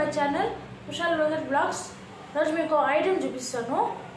my channel Kushal Lodhar blogs రోజు మీకు item చూపిస్తాను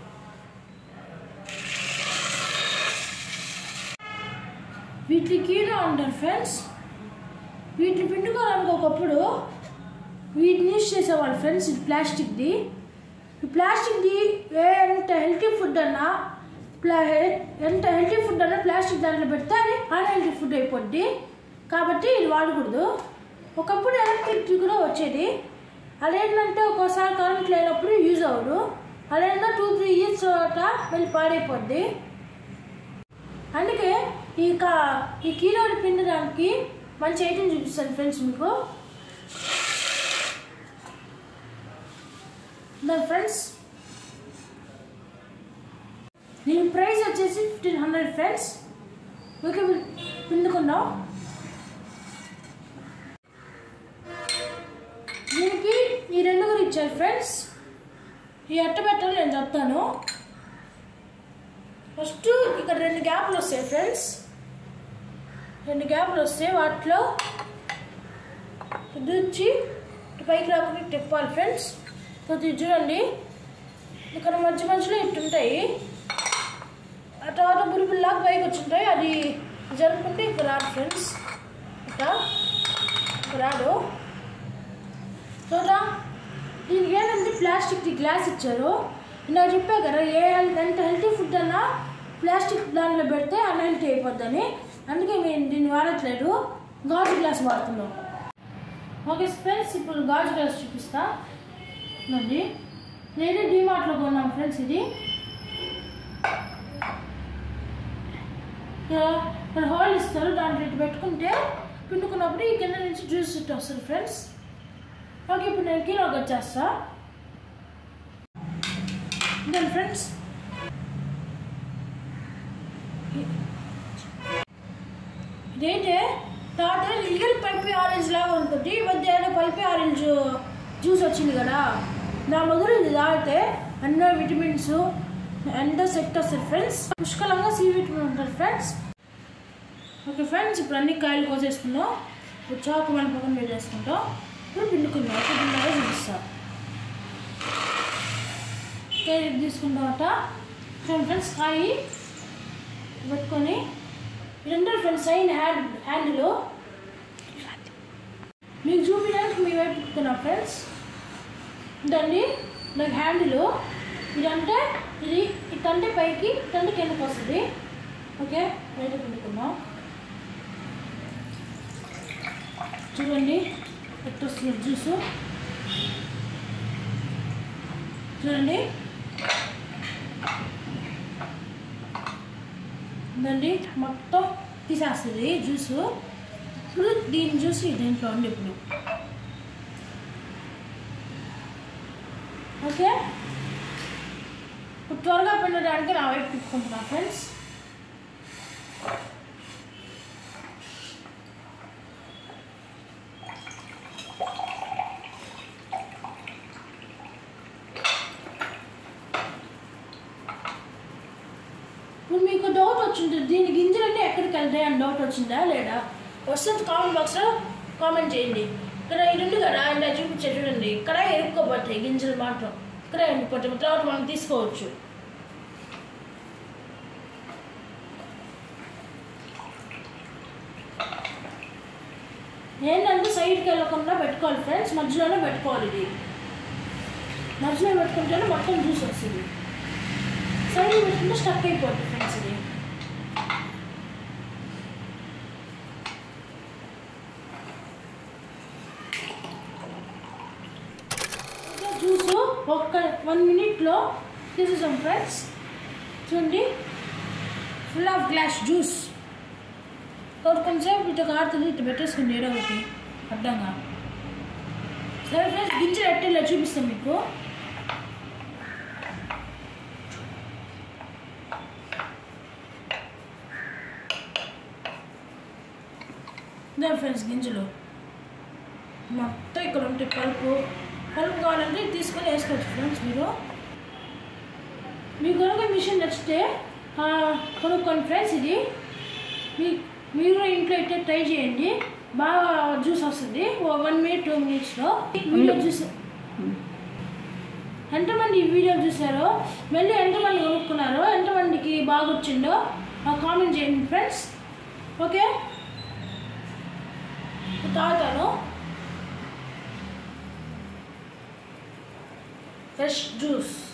వీటిని కీలో అంటారు ఫ్రెండ్స్ వీటిని పిండుకోవడానికి ఒకప్పుడు వీటిని యూస్ చేసేవాళ్ళు ఫ్రెండ్స్ ఇది ప్లాస్టిక్ది ఈ ప్లాస్టిక్ది ఏ ఎంత హెల్తీ ఫుడ్ అన్నా ప్లా ఎంత హెల్తీ ఫుడ్ అన్నా ప్లాస్టిక్ దాంట్లో పెడితే అది అన్హెల్తీ ఫుడ్ అయిపోద్ది కాబట్టి ఇది వాడకూడదు ఒకప్పుడు ఎలక్ట్రిక్ కూడా వచ్చేది అదేంటంటే ఒక్కోసారి కరెంట్ లేనప్పుడు యూజ్ అవ్వదు అదేంటో టూ త్రీ ఇయర్స్ తర్వాత వెళ్ళి పాడైపోద్ది అందుకే ఈ కా ఈ కీలోని పిండడానికి మంచి ఐటెం చూపిస్తాను ఫ్రెండ్స్ మీకు దాని ఫ్రెండ్స్ దీని ప్రైస్ వచ్చేసి ఫిఫ్టీన్ హండ్రెడ్ ఫ్రెండ్స్ ఓకే పిండుకుందాం దీనికి ఈ రెండు కూడా ఇచ్చారు ఫ్రెండ్స్ ఈ అట్ట పెట్టాలి నేను చెప్తాను ఫస్ట్ ఇక్కడ రెండు గ్యాప్లు వస్తాయి ఫ్రెండ్స్ రెండు గ్యాప్లు వస్తాయి వాటిలో దుచ్చి పైకి రాకుండా తిప్పాలి ఫ్రెండ్స్ ఇది చూడండి ఇక్కడ మధ్య మధ్యలో ఇట్టుంటాయి ఆ తర్వాత బురుబుల్లాగా పైకి వచ్చింటాయి అది జరుపుకుంటే ఇక్కడ రాదు ఫ్రెండ్స్ ఇట్లా ఇక్కడ రాదు చూడరా దీనికి ఏంటంటే ప్లాస్టిక్ గ్లాస్ ఇచ్చారు నాకు చెప్పా కదా ఏ హెల్త్ ఎంత హెల్తీ ఫుడ్ అన్నా ప్లాస్టిక్ దానిలో పెడితే అన్హెల్తీ అయిపోద్దని అందుకే మేము దీన్ని వాడట్లేదు గాజు గ్లాస్ వాడుతున్నాం ఓకే ఫ్రెండ్స్ ఇప్పుడు గాజు గ్లాస్ చూపిస్తా అండి నేను డిమార్ట్లో కొన్నాం ఫ్రెండ్స్ ఇది ఇక్కడ హోల్ ఇస్తారు దాంట్లో ఇటు పెట్టుకుంటే పిండుకున్నప్పుడు ఈ కింద నుంచి జ్యూస్ ఇట్ వస్తుంది ఫ్రెండ్స్ ఓకే ఇప్పుడు నేను కిలోకి వచ్చేస్తా దాని ఫ్రెండ్స్ ఇదైతే తాత రియల్ పల్పి ఆరెంజ్ లాగా ఉంటుంది ఈ మధ్య ఏదో పల్పి ఆరెంజ్ జ్యూస్ వచ్చింది కదా నా మొదలు ఇది తాగితే ఎన్నో విటమిన్స్ ఎంతో సెట్ వస్తుంది ఫ్రెండ్స్ పుష్కలంగా సి విటమిన్ ఉంటుంది ఫ్రెండ్స్ ఓకే ఫ్రెండ్స్ ఇప్పుడు అన్ని కాయలు కోసేసుకున్నాం ఇప్పుడు చాకు మన పక్కన పెట్టేసుకుంటాం ఇప్పుడు పిండుకుందాం పిండుకుందా చూపిస్తాం కాయ తీసుకున్న తర్వాత చూడండి ఫ్రెండ్స్ కాయ పెట్టుకొని ఇదంతా ఫ్రెండ్స్ అయిన హ్యాండ్ హ్యాండిల్ మీకు చూపించడానికి మీ వైపు పెట్టుకున్నా ఫ్రెండ్స్ ఇదండి నాకు హ్యాండిల్ ఇదంటే ఇది ఇటంటే పైకి ఇటంటే కిందకి వస్తుంది ఓకే బయట పెట్టుకుందాం చూడండి ఎట్టు వస్తుంది జ్యూస్ చూడండి ఇదండి మొత్తం తీసేస్తుంది జ్యూస్ ఇప్పుడు దీని జ్యూస్ దీంట్లో ఉంది ఇప్పుడు ఓకే ఇప్పుడు త్వరగా పిండడానికి నా వైపు తిప్పుకుంటున్నా ఫ్రెండ్స్ ఇప్పుడు మీకు డౌట్ వచ్చింటుంది దీని గింజలన్నీ ఎక్కడికి వెళ్తాయి అని డౌట్ వచ్చిందా లేదా వస్తుంది కామెంట్ బాక్స్లో కామెంట్ చేయండి ఇక్కడ ఇది ఉంది కదా ఇలా చూపించే చూడండి ఇక్కడ ఎరుక్కోబోతాయి గింజలు మాత్రం ఇక్కడ ఎండిపోతాయి తర్వాత మనం తీసుకోవచ్చు ఏంటంటే సైడ్కి వెళ్ళకుండా పెట్టుకోవాలి ఫ్రెండ్స్ మధ్యలోనే పెట్టుకోవాలి ఇది మధ్యలో పెట్టుకుంటేనే మొత్తం జ్యూస్ వస్తుంది సైడ్ పెట్టుకుంటే స్టక్ అయిపోతుంది ఫ్రెండ్స్ ఇది జ్యూస్ ఒక్క వన్ మినిట్లో తీసేసాం ఫ్రెండ్స్ చూడండి ఫుల్ ఆఫ్ గ్లాస్ జ్యూస్ కొంచెంసేపు ఇటు కారుతుంది ఇటు పెట్టేసుకుని ఏడో ఒకటి అడ్డంగా సరే ఫ్రెండ్స్ గింజలు ఎట్టేలా చూపిస్తాం మీకు ఇదే ఫ్రెండ్స్ గింజలు మొత్తం ఇక్కడ ఉంటాయి పలుపు పలుపు కావాలంటే తీసుకొని వేసుకోవచ్చు ఫ్రెండ్స్ మీరు మీకు కనుక మిషన్ నచ్చితే కొనుక్కోండి ఫ్రెండ్స్ ఇది మీ మీరు కూడా ఇంట్లో అయితే ట్రై చేయండి బాగా జ్యూస్ వస్తుంది వన్ మినిట్ టూ మినిట్స్లో వీడియో చూసి ఎంతమంది ఈ వీడియో చూసారో మళ్ళీ ఎంతమంది కొనుక్కున్నారో ఎంతమందికి బాగా వచ్చిందో నాకు కామెంట్ చేయండి ఫ్రెండ్స్ ఓకే తాగుతాను ఫ్రెష్ జ్యూస్